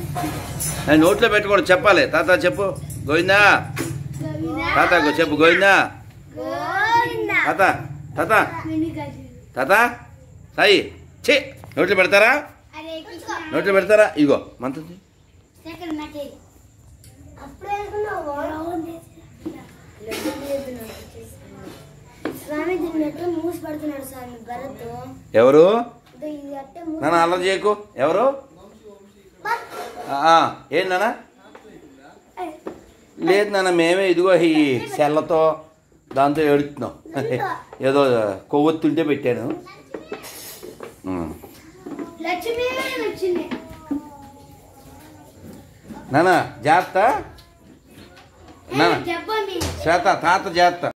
నేను నోట్లో పెట్టుకోండి చెప్పాలి తాత చెప్పు గోవిందా తాత గో- చెప్పు గోవిందా తాత తాత తాత సాయి ఛీ నోట్లో పెడతారా నోట్లో పెడతారా ఇగో మంత్రం చెయ్యి. స్వామి దీన్ని ఎట్లా మూసి పడుతున్నాడు స్వామి భరత్ ఎవరు ఇది అట్టే నాన్న అల్లరి చేయకు ఎవరు ఆ, ఏం నాన్న లేదు నాన్న మేమే ఇదిగో ఈ సెల్లతో దాంతో ఏడుతున్నాం ఏదో కొవ్వొత్తుంటే పెట్టాను ఉమ్. లక్ష్మి వచ్చింది నాన్న జాగ్రత్త నాన్న చెప్పండి చేత తాత జాగ్రత్త